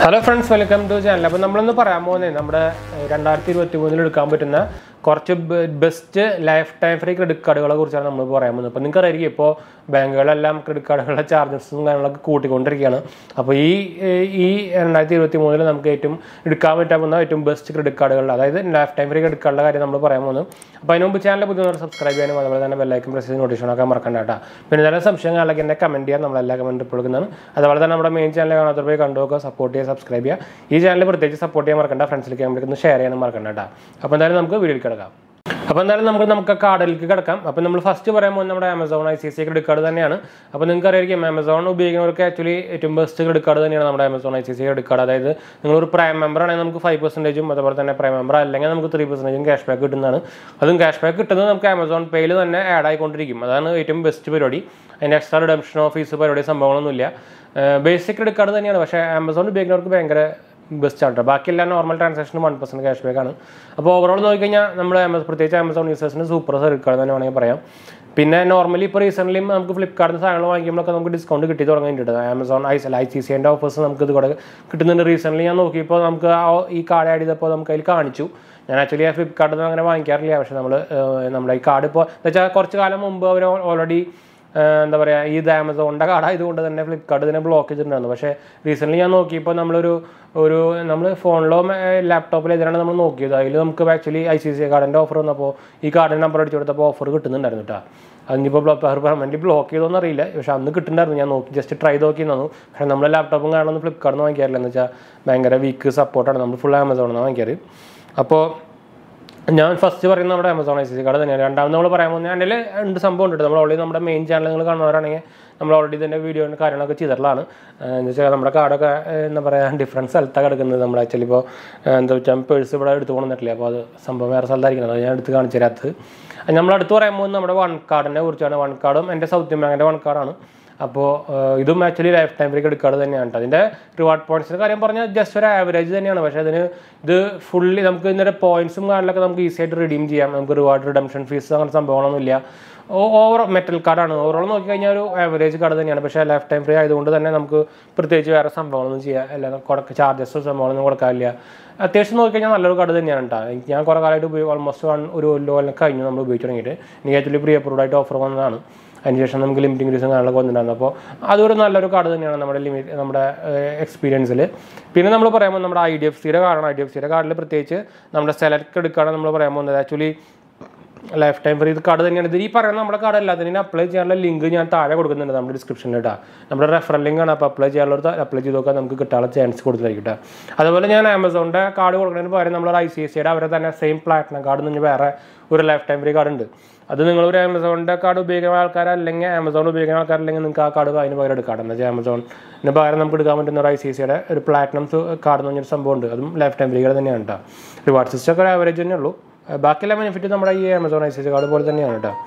hello friends welcome to channel അപ്പോൾ നമ്മളൊന്ന് പറയാൻ പോകുന്നത് നമ്മുടെ ഏഹ്, രണ്ടായിരത്തി ഇരുപത്തി മൂന്നിൽ എടുക്കാൻ പറ്റുന്ന കുറച്ച് best lifetime free credit കാർഡുകളെ കുറിച്ചാണ് നമ്മൾ പറയാൻ പോകുന്നത് അപ്പോൾ നിങ്ങൾക്ക് അറിയാം ഇപ്പോൾ ബാങ്കുകളെല്ലാം ക്രെഡിറ്റ് കാർഡുകളുടെ ചാർജസും കാര്യങ്ങളൊക്കെ കൂട്ടിക്കൊണ്ടിരിക്കുകയാണ് അപ്പോൾ ഈ ഏഹ്, ഈ രണ്ടായിരത്തി ഇരുപത്തി മൂന്നിൽ നമുക്ക് ഏറ്റവും എടുക്കാൻ പറ്റാവുന്ന ഏറ്റവും ബെസ്റ്റ് ക്രെഡിറ്റ് കാർഡുകൾ അതായത് ലൈഫ് ടൈം ഫ്രീ ക്രെഡിറ്റ് കാർഡിൻ്റെ കാര്യം നമ്മൾ പറയാൻ പോകുന്നത് അപ്പോൾ അതിന് മുമ്പ് ചാനൽ പുതിയ സബ്സ്ക്രൈബ് ചെയ്യാനും അതുപോലെ തന്നെ ബെല്ലൈക്കും പ്രസ് ചെയ്ത് നോട്ടിഫിക്കേഷൻ ഒക്കെ മറക്കണ്ട കേട്ടോ പിന്നെ നല്ല സംശയങ്ങളിലേക്ക് എന്നെ കമൻറ്റ് ചെയ്യാൻ നമ്മളെല്ലാ കമൻറ്റ് ഇപ്പോൾ കൊടുക്കുന്നതാണ് അതുപോലെ തന്നെ നമ്മുടെ മെയിൻ ചാനൽ കാണാത്തവർ പോയി കണ്ടു നോക്കുക സപ്പോർട്ട് ചെയ്യുക സബ്സ്ക്രൈബ് ചെയ്യുക ഈ ചാനൽ പ്രത്യേകിച്ച് സപ്പോർട്ട് ചെയ്യാൻ മറക്കണ്ട ഫ്രണ്ട്സിലേക്ക് നമുക്ക് ഷെയർ ചെയ്യാനും മറക്കണ്ട കേട്ടോ അപ്പോൾ എന്തായാലും നമുക്ക് വീഡിയോയിൽ കിടക്കാം അപ്പോൾ എന്തായാലും നമുക്ക് നമുക്ക് കാർഡിലേക്ക് കിടക്കാം അപ്പോൾ നമ്മൾ ഫസ്റ്റ് പറയാൻ പോകുന്നത് നമ്മുടെ Amazon I C C credit card തന്നെയാണ് അപ്പോൾ നിങ്ങൾക്ക് അറിയാം ആമസോൺ ഉപയോഗിക്കുന്നവർക്ക് ആക്ച്വലി ഏറ്റവും ബെസ്റ്റ് ക്രെഡിറ്റ് കാർഡ് തന്നെയാണ് നമ്മുടെ Amazon I C C credit card അതായത് നിങ്ങളൊരു പ്രൈം മെമ്പർ ആണെങ്കിൽ നമുക്ക് ഫൈവ് പെർസെൻറ്റേജും അതുപോലെ തന്നെ പ്രൈം മെമ്പർ അല്ലെങ്കിൽ നമുക്ക് ത്രീ പെർസെൻറ്റേജും ക്യാഷ് ബാക്ക് കിട്ടുന്നതാണ് അതും ക്യാഷ് ബാക്ക് കിട്ടുന്നത് നമുക്ക് ആമസോൺ പേയിൽ തന്നെ ആഡ് ആയിക്കൊണ്ടിരിക്കും അതാണ് ഏറ്റവും ബെസ്റ്റ് പരിപാടി അതിൻ്റെ എക്സ്ട്രാ റിഡംഷനോ ഫീസ് പരിപാടി സംഭവങ്ങളൊന്നുമില്ല ബേസിക് ക്രെഡിറ്റ് കാർഡ് തന്നെയാണ് പക്ഷേ ആമസോൺ ഉപയോഗിക്കുന്നവർക്ക് ഭയങ്കര ബെസ്റ്റ് ആണ് കേട്ടോ ബാക്കിയെല്ലാം നോർമൽ ട്രാൻസാക്ഷന് വൺ പെർസെൻറ്റ് ക്യാഷ് ബാക്ക് ആണ് അപ്പോൾ ഓവറോൾ നോക്കിക്കഴിഞ്ഞാൽ നമ്മൾ ആമസോൺ പ്രത്യേകിച്ച് ആമസോൺ യൂസേഴ്സിന് സൂപ്പർ ക്രെഡിറ്റ് കാർഡ് തന്നെ വേണമെങ്കിൽ പറയാം പിന്നെ നോർമലി ഇപ്പോൾ റീസെൻ്റ്ലി നമുക്ക് ഫ്ലിപ്കാർട്ടിൽ സാധനങ്ങൾ വാങ്ങിക്കുമ്പോഴൊക്കെ നമുക്ക് ഡിസ്കൗണ്ട് കിട്ടി തുടങ്ങിയിട്ടുണ്ട് Amazon I I C C എൻ്റെ ഓഫേഴ്സ് നമുക്ക് ഇത് കൂടെ കിട്ടുന്നുണ്ട് റീസെൻ്റ്ലി ഞാൻ നോക്കിയപ്പോൾ നമുക്ക് ആ ഈ കാർഡ് ആഡ് ചെയ്തപ്പോൾ നമുക്ക് അതിൽ കാണിച്ചു ഞാൻ ആക്ച്വലി ആ ഫ്ലിപ്കാർട്ടിൽ നിന്ന് അങ്ങനെ വാങ്ങിക്കാറില്ല പക്ഷേ നമ്മൾ നമ്മുടെ ഈ കാർഡ് ഇപ്പോൾ എന്ന് വെച്ചാൽ കുറച്ച് കാലം മുമ്പ് അവർ ഓൾറെഡി ഏഹ് എന്താ പറയുക ഇത് ആമസോണിൻ്റെ കാർഡായതുകൊണ്ട് തന്നെ ഫ്ലിപ്കാർട്ട് ഇതിനെ ബ്ലോക്ക് ചെയ്തിട്ടുണ്ടായിരുന്നു പക്ഷേ റീസെൻ്റ്ലി ഞാൻ നോക്കിയപ്പോൾ നമ്മളൊരു ഒരു നമ്മൾ ഫോണിലോ ലാപ്ടോപ്പിലോ ഇതിനാണ് നമ്മൾ നോക്കിയത് അതിൽ നമുക്ക് ആക്ച്വലി ഐ സി സി കാർഡിൻ്റെ ഓഫർ വന്നപ്പോൾ ഈ കാർഡിൻ്റെ നമ്പർ അടിച്ചു കൊടുത്തപ്പോൾ ഓഫർ കിട്ടുന്നുണ്ടായിരുന്നു കേട്ടോ അതിനിപ്പോൾ പെർമനൻ്റ് ബ്ലോക്ക് ചെയ്തോന്ന് അറിയില്ല പക്ഷെ അന്ന് കിട്ടുന്നുണ്ടായിരുന്നു ഞാൻ നോക്കി ജസ്റ്റ് ട്രൈ നോക്കി തന്നു പക്ഷേ നമ്മുടെ ലാപ്ടോപ്പും കാണുന്ന ഫ്ലിപ്കാർട്ടിൽ നിന്ന് വാങ്ങിക്കാറില്ല എന്ന് വെച്ചാൽ ഭയങ്കര വീക്ക് സപ്പോർട്ടാണ് നമ്മൾ ഫുൾ ആമസോണിൽ നിന്ന് വാങ്ങിക്കാറ് അപ്പോൾ ഞാൻ ഫസ്റ്റ് പറയുന്നത് നമ്മുടെ Amazon I C C card തന്നെയാണ് രണ്ടാമത് നമ്മൾ പറയാൻ പോകുന്നത് എൻ്റെ ഉണ്ട് സംഭവം ഉണ്ട് നമ്മൾ ഓൾറെഡി നമ്മുടെ മെയിൻ ചാനൽ നിങ്ങൾ കാണുന്നവരാണെങ്കിൽ നമ്മൾ ഓൾറെഡി ഇതിൻ്റെ വീഡിയോ കാര്യങ്ങളൊക്കെ ചെയ്തിട്ടുള്ളതാണ് എന്ന് വെച്ചാൽ നമ്മുടെ കാർഡൊക്കെ എന്താ പറയുക ഡിഫറൻറ്റ് സ്ഥലത്താണ് കിടക്കുന്നത് നമ്മൾ ആക്ച്വലി ഇപ്പോൾ എന്താ വെച്ചാൽ പേഴ്സ് ഇവിടെ എടുത്ത് കൊണ്ടുവന്നിട്ടില്ല അപ്പോൾ അത് സംഭവം വേറെ സ്ഥലത്തായിരിക്കണം അത് ഞാൻ എടുത്ത് കാണിച്ചു തരാത്തത് നമ്മൾ അടുത്ത് പറയാൻ പോകുന്നത് നമ്മുടെ വൺ കാർഡിനെ കുറിച്ചാണ് വൺ കാർഡും എൻ്റെ സൗത്ത് ഇന്ത്യൻ ബാങ്കിൻ്റെ വൺ കാർഡാണ് അപ്പോൾ ഇതും actually lifetime free credit card തന്നെയാണ് കേട്ടോ അതിൻ്റെ റിവാർഡ് പോയിന്റ്സിൻ്റെ കാര്യം പറഞ്ഞാൽ ജസ്റ്റ് ഒരു ആവറേജ് തന്നെയാണ് പക്ഷേ അതിന് ഇത് ഫുള്ളി നമുക്ക് ഇതിൻ്റെ പോയിന്റ്സും കാർഡിലൊക്കെ നമുക്ക് ഈസി ആയിട്ട് റിഡീം ചെയ്യാം നമുക്ക് റിവാർഡ് റിഡംഷൻ ഫീസ് അങ്ങനെ സംഭവങ്ങളൊന്നുമില്ല ഓവർ മെറ്റൽ കാർഡാണ് ഓവറോൾ നോക്കിക്കഴിഞ്ഞാൽ ഒരു ആവറേജ് കാർഡ് തന്നെയാണ് പക്ഷേ ലൈഫ് ടൈം ഫ്രീ ആയതുകൊണ്ട് തന്നെ നമുക്ക് പ്രത്യേകിച്ച് വേറെ സംഭവങ്ങളൊന്നും ചെയ്യാം അല്ല കൊടുക്ക ചാർജസോ സംഭവങ്ങളൊന്നും കൊടുക്കാനില്ല അത്യാവശ്യം നോക്കിക്കഴിഞ്ഞാൽ നല്ലൊരു കാർഡ് തന്നെയാണ് കേട്ടോ എനിക്ക് ഞാൻ കുറേ കാലമായിട്ട് ഉപയോഗം ഓൾമോസ്റ്റ് വൺ ഒരു കൊല്ലം കഴിഞ്ഞു നമ്മൾ ഉപയോഗിച്ച് തുടങ്ങിയിട്ട് എനിക്ക് ആക്ച്വലി പ്രീ അപ്രൂവ്ഡ് ആയിട്ട് ഓഫർ വന്നതാണ് അതിനുശേഷം നമുക്ക് ലിമിറ്റിംഗ് റീസൺ കാര്യങ്ങളൊക്കെ വന്നിട്ടുണ്ടായിരുന്നു അപ്പോൾ അതൊരു നല്ലൊരു കാർഡ് തന്നെയാണ് നമ്മുടെ ലിമിറ്റ് നമ്മുടെ എക്സ്പീരിയൻസിൽ പിന്നെ നമ്മൾ പറയുമ്പോൾ നമ്മുടെ ഐ ഡി എഫ് സിയുടെ കാർഡാണ് ഐ ഡി എഫ് സിയുടെ കാർഡിൽ പ്രത്യേകിച്ച് നമ്മുടെ സെലക്ട് എടുക്കുകയാണ് നമ്മൾ പറയാൻ പോകുന്നത് actually lifetime free card തന്നെയാണ് ഇത് ഈ പറയുന്ന നമ്മുടെ കാർഡ് എല്ലാത്തിനും അപ്ലൈ ചെയ്യാനുള്ള ലിങ്ക് ഞാൻ താഴെ കൊടുക്കുന്നുണ്ട് നമ്മുടെ ഡിസ്ക്രിപ്ഷനിൽ ഇട്ടാ നമ്മുടെ റെഫറൽ ലിങ്ക് ആണ് അപ്പോൾ അപ്ലൈ ചെയ്യാനുള്ള അപ്ലൈ ചെയ്ത് നോക്കാൻ നമുക്ക് കിട്ടാനുള്ള ചാൻസ് കൊടുത്തിരിക്കും കേട്ടോ അതുപോലെ ഞാൻ ആമസോണിൻ്റെ കാർഡ് കൊടുക്കുന്നതിന് പകരം നമ്മൾ ഐ സി എസ് സിയുടെ അവരെ തന്നെ സെയിം പ്ലാറ്റിനം കാർഡ് എന്ന് പറഞ്ഞാൽ വേറെ ഒരു ലൈഫ് ടൈം ഫ്രീ കാർഡ് ഉണ്ട് അത് നിങ്ങൾ ഒരു ആമസോണിൻ്റെ കാർഡ് ഉപയോഗിക്കുന്ന ആൾക്കാരല്ലെങ്കിൽ ആമസോൺ ഉപയോഗിക്കുന്ന ആൾക്കാരല്ലെങ്കിൽ നിങ്ങൾക്ക് ആ കാർഡ് അതിന് പകരം എടുക്കാം എന്താ വെച്ചാൽ ആമസോണിന് പകരം നമുക്ക് എടുക്കാൻ പറ്റുന്ന ഒരു ഐ സി സിയുടെ ഒരു പ്ലാറ്റിനം കാർഡ് എന്ന് പറഞ്ഞൊരു സംഭവം ഉണ്ട് അതും ലൈഫ് ടൈം ഫ്രീ കാർഡ് തന്നെയാണ് കേട്ടോ റിവാർഡ് സിസ്റ്റം ഒക്കെ ഒരു ആവറേജ് തന്നെ ഉള്ളൂ ബാക്കിയെല്ലാം ബെനിഫിറ്റ് നമ്മുടെ ഈ Amazon I C C card പോലെ തന്നെയാണ് കേട്ടോ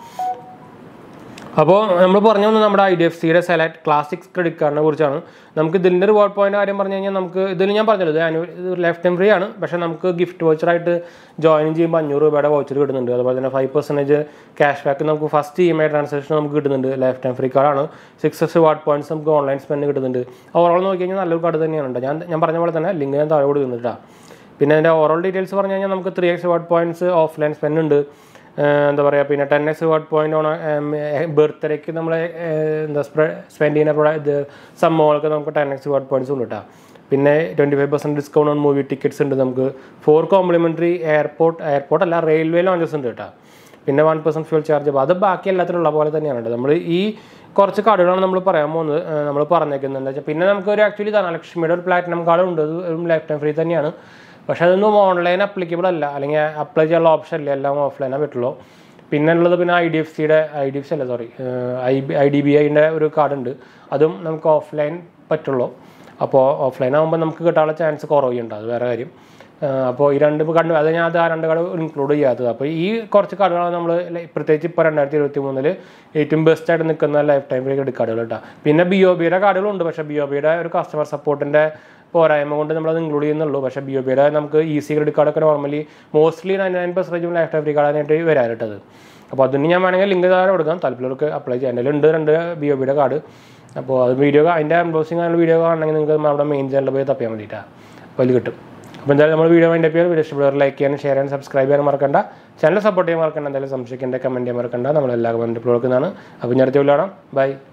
അപ്പോൾ നമ്മൾ പറഞ്ഞു വന്നത് നമ്മുടെ ഐ ഡി എഫ് സിയുടെ സെലക്ട് ക്ലാസിക് ക്രെഡിറ്റ് കാർഡിനെ കുറിച്ചാണ് നമുക്ക് ഇതിൻ്റെ റിവാർഡ് പോയിന്റ് കാര്യം പറഞ്ഞു കഴിഞ്ഞാൽ നമുക്ക് ഇതിൽ ഞാൻ പറഞ്ഞല്ലോ ഇത് ആനുവൽ ഇത് ലൈഫ് ടൈം ഫ്രീ ആണ് പക്ഷേ നമുക്ക് ഗിഫ്റ്റ് വോച്ചറായിട്ട് ജോയിൻ ചെയ്യുമ്പോൾ അഞ്ഞൂറ് രൂപയുടെ വോച്ചർ കിട്ടുന്നുണ്ട് അതുപോലെ തന്നെ ഫൈവ് പെർസെൻറ്റേജ് ക്യാഷ് ബാക്ക് നമുക്ക് first E M I transaction നമുക്ക് കിട്ടുന്നുണ്ട് ലൈഫ് ടൈം ഫ്രീ കാർഡാണ് സിക്സ് റിവാർഡ് പോയിന്റ്സ് നമുക്ക് ഓൺലൈൻ സ്പെൻഡ് കിട്ടുന്നുണ്ട് ഓവറോൾ നോക്കി കഴിഞ്ഞാൽ നല്ലൊരു കാർഡ് തന്നെയാണ് കേട്ടോ ഞാൻ ഞാൻ പറഞ്ഞ പോലെ തന്നെ ലിങ്ക് ഞാൻ താഴെ കൊടുക്കുന്നുണ്ട് പിന്നെ അതിൻ്റെ ഓവറോൾ ഡീറ്റെയിൽസ് പറഞ്ഞു കഴിഞ്ഞാൽ നമുക്ക് three X reward points offline spend ഉണ്ട് എന്താ പറയുക പിന്നെ ten X reward point on ബർത്ത്ഡേക്ക് നമ്മൾ എന്താ സ്പെൻഡ് ചെയ്യുന്ന പ്രൊഡ ഇത് സംഭവങ്ങൾക്ക് നമുക്ക് ടെൻ എക്സ് റിവാർഡ് പോയിന്റ്സ് ഉണ്ട് കേട്ടോ പിന്നെ twenty five percent discount on movie tickets ഉണ്ട് നമുക്ക് ഫോർ കോംപ്ലിമെൻ്ററി എയർപോർട്ട് എയർപോർട്ട് അല്ല റെയിൽവേ ലോഞ്ചസ് ഉണ്ട് കേട്ടോ പിന്നെ വൺ പെർസെൻറ്റ് ഫ്യൂൽ ചാർജ് അത് ബാക്കി എല്ലാത്തിലും ഉള്ള പോലെ തന്നെയാണ് കേട്ടോ നമ്മൾ ഈ കുറച്ച് കാർഡുകളാണ് നമ്മൾ പറയാൻ പോകുന്നത് നമ്മൾ പറഞ്ഞേക്കുന്നത് എന്താ വെച്ചാൽ പിന്നെ നമുക്ക് ഒരു ആക്ച്വലി ധനലക്ഷ്മിയുടെ ഒരു പ്ലാറ്റിനം കാർഡ് ഉണ്ട് അത് ഒരു ലൈഫ് ടൈം ഫ്രീ തന്നെയാണ് പക്ഷെ അതൊന്നും ഓൺലൈൻ അപ്ലിക്കബിൾ അല്ല അല്ലെങ്കിൽ അപ്ലൈ ചെയ്യാനുള്ള ഓപ്ഷൻ ഇല്ല എല്ലാം ഓഫ്ലൈനേ പറ്റുള്ളൂ പിന്നെ ഉള്ളത് പിന്നെ ഐ ഡി എഫ് സിയുടെ ഐ ഡി എഫ് സി അല്ല sorry I B I D B ഐൻ്റെ ഒരു കാർഡ് ഉണ്ട് അതും നമുക്ക് ഓഫ്ലൈൻ പറ്റുള്ളൂ അപ്പോൾ ഓഫ്ലൈൻ ആകുമ്പോൾ നമുക്ക് കിട്ടാനുള്ള ചാൻസ് കുറവുണ്ട് അത് വേറെ കാര്യം അപ്പോൾ ഈ രണ്ട് കണ്ടു അത് ഞാൻ അത് ആ രണ്ട് കാർഡ് ഇൻക്ലൂഡ് ചെയ്യാത്തത് അപ്പോൾ ഈ കുറച്ച് കാർഡുകളാണ് നമ്മൾ പ്രത്യേകിച്ച് ഇപ്പോൾ രണ്ടായിരത്തി ഇരുപത്തി മൂന്നിൽ ഏറ്റവും ബെസ്റ്റ് ആയിട്ട് നിൽക്കുന്ന ലൈഫ് ടൈം ഫ്രീ ക്രെഡിറ്റ് കാർഡുകൾ കേട്ടോ പിന്നെ ബി ഒ ബിയുടെ കാർഡുകളുണ്ട് പക്ഷേ ബി ഒ ബിയുടെ ഒരു കസ്റ്റമർ സപ്പോർട്ടിൻ്റെ പോരായ്മ കൊണ്ട് നമ്മളത് ഇൻക്ലൂഡ് ചെയ്യുന്നുള്ളൂ പക്ഷേ ബി ഒ ബിയുടെ നമുക്ക് ഈസി ക്രെഡിറ്റ് കാർഡൊക്കെ നോർമലി മോസ്റ്റ്ലി നയൻറ്റി നയൻ പെർസെൻറ്റേജും ലൈഫ് ടൈം ഫ്രീ കാർഡായിട്ട് വരാനിട്ടത് അപ്പോൾ അതിന് ഞാൻ വേണമെങ്കിൽ ലിങ്ക് താഴെ കൊടുക്കാം താല്പര്യമുള്ളവർക്ക് അപ്ലൈ ചെയ്യാൻ എൻ്റെ ഉണ്ട് രണ്ട് ബി ഒ ബിയുടെ കാർഡ് അപ്പോൾ അത് വീഡിയോ അതിൻ്റെ അൺബോക്സിങ് ആയുള്ള വീഡിയോ കാണണമെങ്കിൽ നിങ്ങൾക്ക് നമ്മുടെ മെയിൻ ചാനലിൽ പോയി തപ്പിയാൽ മതിട്ടാ അപ്പോൾ അതിൽ കിട്ടും അപ്പോൾ എന്തായാലും നമ്മൾ വീഡിയോ അതിൻ്റെ പേര് വീഡിയോ ഇഷ്ടപ്പെടുക ലൈക്ക് ചെയ്യാനും ഷെയർ ചെയ്യാനും സബ്സ്ക്രൈബ് ചെയ്യാനും മറക്കണ്ട ചാനൽ സപ്പോർട്ട് ചെയ്യാൻ മറക്കണ്ട എന്തായാലും സംശയിക്കേണ്ട കമൻറ്റ് ചെയ്യാൻ മറക്കണ്ട നമ്മളെല്ലാ കമൻറ്റ് കൊടുക്കുന്നതാണ് അപ്പോൾ ഞാൻ അടുത്ത വീഡിയോ കാണാം ബൈ